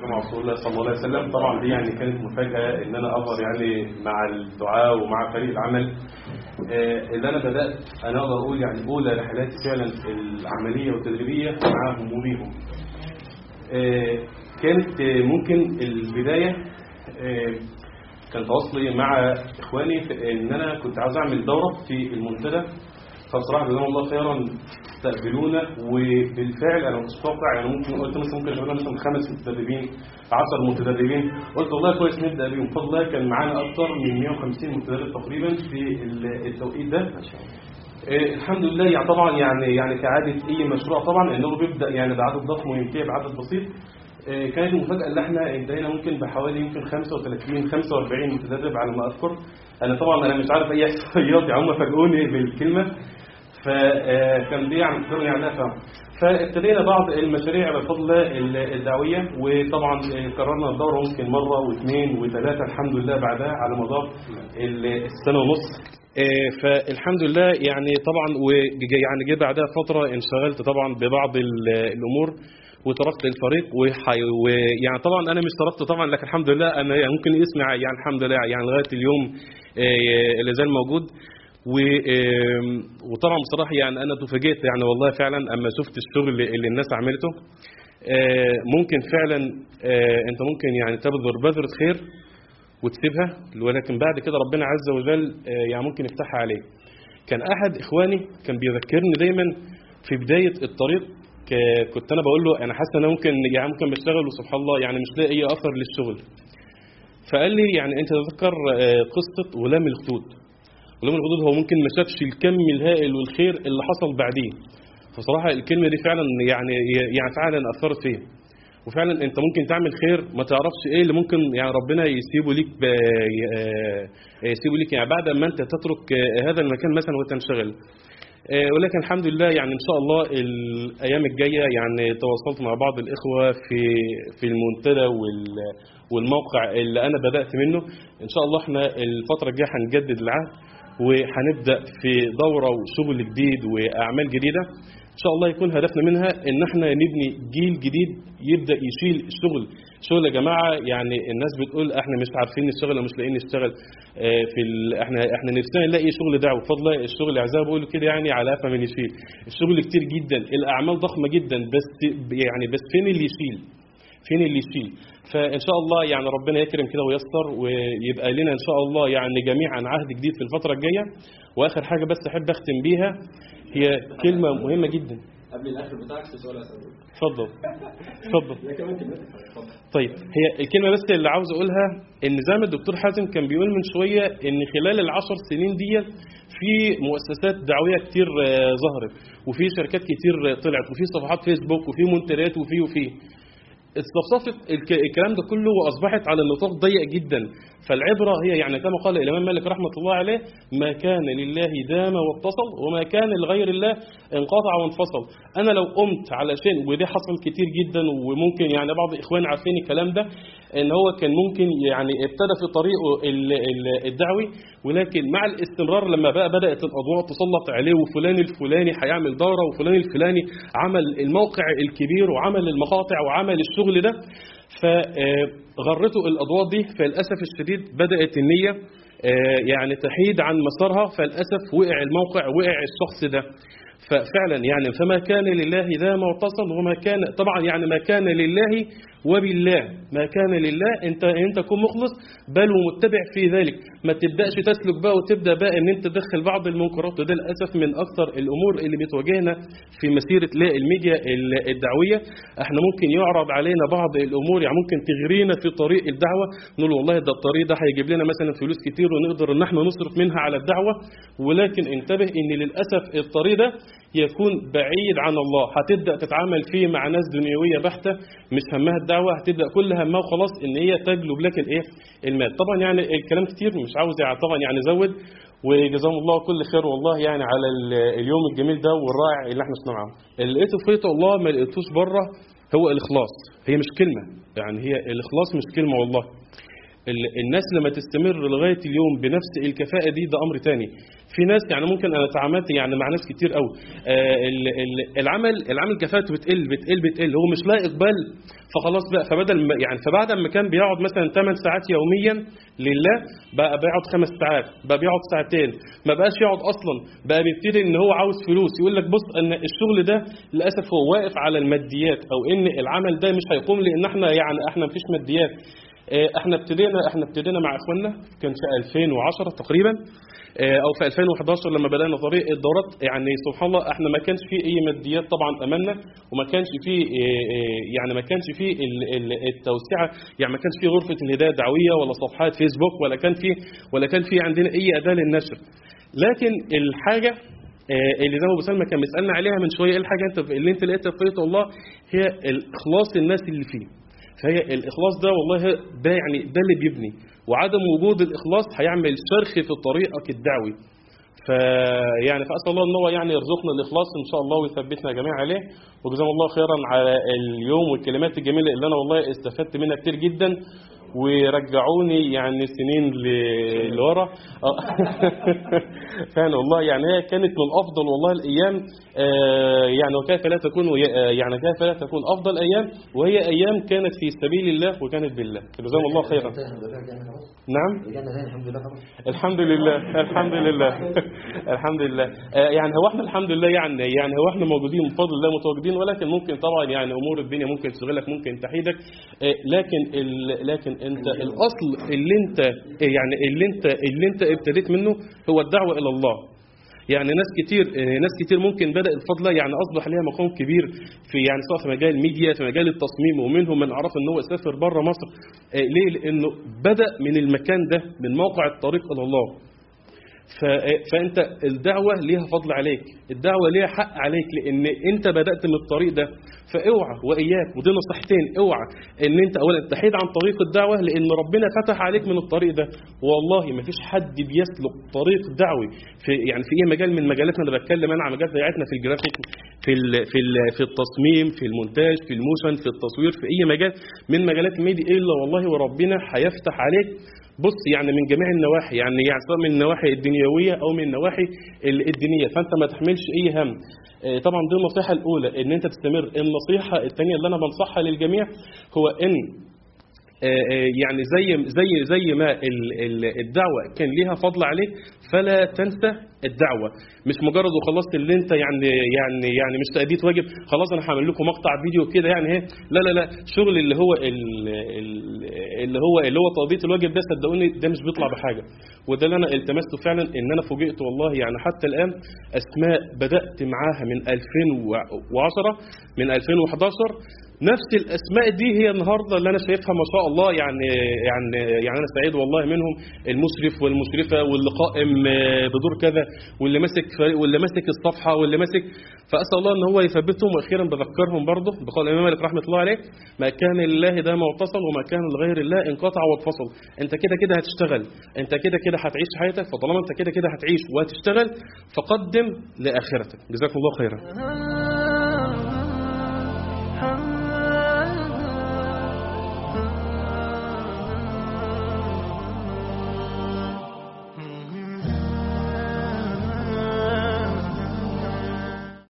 مع رسول الله صلى الله عليه وسلم طبعا دي يعني كانت مفاجاه ان انا اظهر يعني مع الدعاء ومع فريق العمل آه، اللي انا بدات انا اقدر اقول يعني اولى رحلاتي فعلا العمليه والتدريبيه معاهم وبيهم آه، كانت آه، ممكن البدايه آه، كان تواصلي مع اخواني في ان انا كنت عاوز اعمل دوره في المنتدى فبصراحه جزاهم الله خيرا استقبلونا وبالفعل انا مش متوقع يعني ممكن قلت مثلا ممكن يبقى مثلا خمس متدربين 10 متدربين قلت والله كويس نبدا بيهم بفضل الله كان معانا اكثر من 150 متدرب تقريبا في ال- التوقيت ده آه، الحمد لله يعني طبعا يعني يعني كعاده اي مشروع طبعا انه بيبدا يعني بعدد ضخم وينتهي بعدد بسيط آه، كانت المفاجاه اللي احنا انتهينا ممكن بحوالي يمكن 35 45 متدرب على ما اذكر انا طبعا انا مش عارف اي احصائيات يعني هم فاجئوني بالكلمه فكان دي يعني تقدرني عليها فهم فابتدينا بعض المشاريع بفضل الله الدعويه وطبعا كررنا الدوره ممكن مره واثنين وثلاثه الحمد لله بعدها على مدار السنه ونص آه، فالحمد لله يعني طبعا وج- يعني جه بعدها فتره انشغلت طبعا ببعض ال- الامور وتركت الفريق وحي- ويعني طبعا انا مش تركت طبعا لكن الحمد لله انا يعني ممكن اسمي يعني الحمد لله يعني لغايه اليوم آه، اللي زال موجود و آم، وطبعا بصراحه يعني انا تفاجئت يعني والله فعلا اما شفت الشغل اللي اللي الناس عملته آه، ممكن فعلا آه، انت ممكن يعني تبذر بذره خير وتسيبها ولكن بعد كده ربنا عز وجل آه، يعني ممكن يفتحها عليك كان احد اخواني كان بيذكرني دايما في بدايه الطريق ك- كنت انا بقول له انا حاسس ان انا ممكن يعني ممكن بشتغل وسبحان الله يعني مش لاقي اي اثر للشغل فقال لي يعني انت تذكر آه، قصه غلام الخدود غلام الخدود هو ممكن ما شافش الكم الهائل والخير اللي حصل بعديه فصراحه الكلمه دي فعلا يعني يعني فعلا اثرت فيا وفعلا انت ممكن تعمل خير ما تعرفش ايه اللي ممكن يعني ربنا يسيبه ليك ب... آه، يسيبه ليك يعني بعد ما انت تترك آه، هذا المكان مثلا وتنشغل آه، ولكن الحمد لله يعني ان شاء الله الايام الجايه يعني تواصلت مع بعض الاخوه في في المنتدى وال والموقع اللي انا بدات منه ان شاء الله احنا الفتره الجايه هنجدد العهد وهنبدا في دوره وشغل جديد واعمال جديده ان شاء الله يكون هدفنا منها ان احنا نبني جيل جديد يبدا يشيل الشغل شغل يا جماعه يعني الناس بتقول احنا مش عارفين نشتغل او مش لاقيين نشتغل آه، في ال... احنا احنا نفسنا نلاقي شغل دعوه بفضل الله الشغل زي ما بيقولوا كده يعني على قفا من يشيل الشغل كتير جدا الاعمال ضخمه جدا بس يعني بس فين اللي يشيل فين اللي يشيل فان شاء الله يعني ربنا يكرم كده ويسر ويبقى لنا ان شاء الله يعني جميعا عهد جديد في الفتره الجايه واخر حاجه بس احب اختم بيها هي كلمه مهمه جدا قبل الاخر بتاعك في سؤال اساله اتفضل اتفضل لكن ممكن اتفضل طيب هي الكلمه بس اللي عاوز اقولها ان زي ما الدكتور حازم كان بيقول من شويه ان خلال العشر سنين دي في مؤسسات دعويه كتير آه، ظهرت وفي شركات كتير آه، طلعت وفي صفحات فيسبوك وفي منتديات وفي وفي استفصفت الك- الكلام ده كله واصبحت على نطاق ضيق جدا فالعبره هي يعني كما قال الامام مالك رحمه الله عليه ما كان لله دام واتصل وما كان لغير الله انقطع وانفصل انا لو قمت علشان ودي حصل كتير جدا وممكن يعني بعض اخواني عارفين الكلام ده ان هو كان ممكن يعني ابتدى في طريقه ال- ال- الدعوي ولكن مع الاستمرار لما بقى بدات الاضواء تسلط عليه وفلان الفلاني هيعمل دوره وفلان الفلاني عمل الموقع الكبير وعمل المقاطع وعمل الشغل ده فغرته الاضواء دي فللاسف الشديد بدات النيه آه، يعني تحيد عن مسارها فللاسف وقع الموقع وقع الشخص ده ففعلا يعني فما كان لله ذا ما اتصل وما كان طبعا يعني ما كان لله وبالله ما كان لله انت انت تكون مخلص بل ومتبع في ذلك ما تبداش تسلك بقى وتبدا بقى ان انت تدخل بعض المنكرات وده للاسف من اكثر الامور اللي بتواجهنا في مسيره لا الميديا ال- الدعويه احنا ممكن يعرض علينا بعض الامور يعني ممكن تغرينا في طريق الدعوه نقول والله ده الطريق ده هيجيب لنا مثلا فلوس كتير ونقدر ان احنا نصرف منها على الدعوه ولكن انتبه ان للاسف الطريق ده يكون بعيد عن الله هتبدا تتعامل فيه مع ناس دنيويه بحته مش همها الدعوه هتبدا كل همها وخلاص ان هي تجلب لك الايه المال طبعا يعني الكلام كتير مش عاوز يعني طبعا يعني ازود وجزاهم الله كل خير والله يعني على ال- اليوم الجميل ده والرائع اللي احنا شفناه معاهم اللي لقيته في خيط الله ما لقيتوش بره هو الاخلاص هي مش كلمه يعني هي الاخلاص مش كلمه والله ال- الناس لما تستمر لغايه اليوم بنفس الكفاءه دي ده امر تاني في ناس يعني ممكن انا تعاملت يعني مع ناس كتير قوي آه ال- ال- العمل العمل كفاءته بتقل بتقل بتقل هو مش لاقي اقبال فخلاص بقى فبدل ما يعني فبعد ما كان بيقعد مثلا 8 ساعات يوميا لله بقى بيقعد خمس ساعات بقى بيقعد ساعتين ما بقاش يقعد اصلا بقى بيبتدي ان هو عاوز فلوس يقول لك بص ان الشغل ده للاسف هو واقف على الماديات او ان العمل ده مش هيقوم لان احنا يعني احنا مفيش ماديات آه، احنا ابتدينا احنا ابتدينا مع اخواننا كان في 2010 تقريبا آه، او في 2011 لما بدانا طريق الدورات يعني سبحان الله احنا ما كانش فيه اي ماديات طبعا امامنا وما كانش فيه آه، آه، يعني ما كانش فيه ال- ال- التوسعه يعني ما كانش فيه غرفه الهدايه الدعويه ولا صفحات فيسبوك ولا كان فيه ولا كان فيه عندنا اي اداه للنشر لكن الحاجه آه، اللي زي ما ابو سلمى كان بيسالنا عليها من شويه ايه الحاجه انت اللي انت لقيتها في طريقه الله هي الاخلاص الناس اللي فيه فهي الاخلاص ده والله ده يعني ده اللي بيبني وعدم وجود الاخلاص هيعمل شرخ في طريقك الدعوي فيعني فاسال الله ان هو يعني يرزقنا الاخلاص ان شاء الله ويثبتنا جميعا عليه وجزاهم الله خيرا على اليوم والكلمات الجميله اللي انا والله استفدت منها كتير جدا ورجعوني يعني سنين ل- لورا آه. فعلا والله يعني هي كانت من افضل والله الايام آه، يعني وكيف لا تكون وهي- آه، يعني كيف لا تكون افضل ايام وهي ايام كانت في سبيل الله وكانت بالله جزاهم الله خيرا نعم رجعنا تاني الحمد لله خلاص الحمد لله الحمد لله الحمد لله آه، يعني هو احنا الحمد لله يعني يعني هو احنا موجودين بفضل الله متواجدين ولكن ممكن طبعا يعني امور الدنيا ممكن تشغلك ممكن تحيدك آه، لكن ال- لكن انت الاصل اللي انت يعني اللي انت اللي انت ابتديت منه هو الدعوه الى الله يعني ناس كتير آه، ناس كتير ممكن بدا الفضل يعني اصبح ليها مقام كبير في يعني سواء في مجال الميديا في مجال التصميم ومنهم من عرف ان هو يسافر بره مصر آه، ليه لانه بدا من المكان ده من موقع الطريق الى الله ف- فانت الدعوه ليها فضل عليك الدعوه ليها حق عليك لان انت بدات من الطريق ده فاوعى واياك ودي نصيحتين اوعى ان انت اولا تحيد عن طريق الدعوه لان ربنا فتح عليك من الطريق ده والله ما فيش حد بيسلك طريق دعوي في يعني في اي مجال من مجالاتنا اللي بتكلم انا عن مجالات بتاعتنا في الجرافيك في ال في ال في التصميم في المونتاج في الموشن في التصوير في اي مجال من مجالات الميديا الا والله وربنا هيفتح عليك بص يعني من جميع النواحي يعني يعني سواء من النواحي الدنيويه او من النواحي ال- الدينيه فانت ما تحملش اي هم آه، طبعا دي النصيحه الاولى ان انت تستمر النصيحه الثانيه اللي انا بنصحها للجميع هو ان آه، آه، يعني زي زي زي ما ال- ال- الدعوه كان ليها فضل عليك فلا تنسى الدعوه مش مجرد وخلاص اللي انت يعني يعني يعني مش تاديه واجب خلاص انا هعمل لكم مقطع فيديو كده يعني ايه لا لا لا شغل اللي هو ال- ال- اللي هو اللي هو تاديه الواجب ده صدقوني ده مش بيطلع بحاجه وده اللي انا التمسته فعلا ان انا فوجئت والله يعني حتى الان اسماء بدات معاها من 2010 من 2011 نفس الاسماء دي هي النهارده اللي انا شايفها ما شاء الله يعني يعني يعني انا سعيد والله منهم المشرف والمشرفه واللي قائم آه، بدور كذا واللي ماسك فريق واللي ماسك الصفحه واللي ماسك فاسال الله ان هو يثبتهم واخيرا بذكرهم برضه بقول الامام مالك رحمه الله عليه ما كان لله ده ما اتصل وما كان لغير الله انقطع واتفصل انت كده كده هتشتغل انت كده كده هتعيش حياتك فطالما انت كده كده هتعيش وهتشتغل فقدم لاخرتك جزاكم الله خيرا